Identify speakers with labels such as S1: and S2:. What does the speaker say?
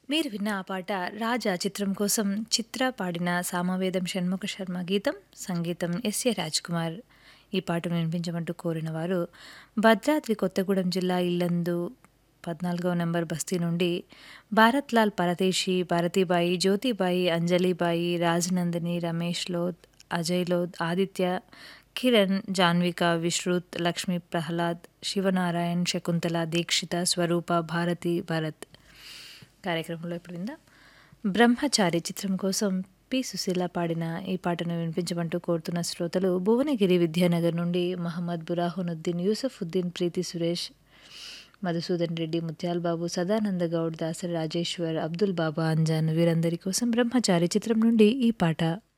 S1: మీరు విన్న ఆ పాట రాజా చిత్రం కోసం చిత్ర పాడిన సామవేదం షణ్ముఖ శర్మ గీతం సంగీతం ఎస్ఏ రాజ్ కుమార్ ఈ పాటను వినిపించమంటూ కోరిన వారు భద్రాద్రి కొత్తగూడెం జిల్లా ఇల్లందు పద్నాలుగవ నెంబర్ బస్తీ నుండి భారత్ లాల్ పరదేశి భారతీబాయి జ్యోతిబాయి అంజలిబాయి రాజనందిని రమేష్ లోద్ అజయ్ లోద్ ఆదిత్య కిరణ్ జాన్విక విశ్రుత్ లక్ష్మీ ప్రహ్లాద్ శివనారాయణ్ శకుంతల దీక్షిత స్వరూప భారతి భరత్ కార్యక్రమంలో ఇప్పుడు విందాం బ్రహ్మచారి చిత్రం కోసం పి సుశీల పాడిన ఈ పాటను వినిపించమంటూ కోరుతున్న శ్రోతలు భువనగిరి విద్యానగర్ నుండి మహమ్మద్ బురాహునుద్దీన్ యూసఫ్ ఉద్దీన్ ప్రీతి సురేష్ మధుసూదన్ రెడ్డి ముత్యాల్ బాబు సదానంద గౌడ్ దాసరి రాజేశ్వర్ అబ్దుల్ బాబా అంజాన్ వీరందరి కోసం బ్రహ్మచారి చిత్రం నుండి ఈ పాట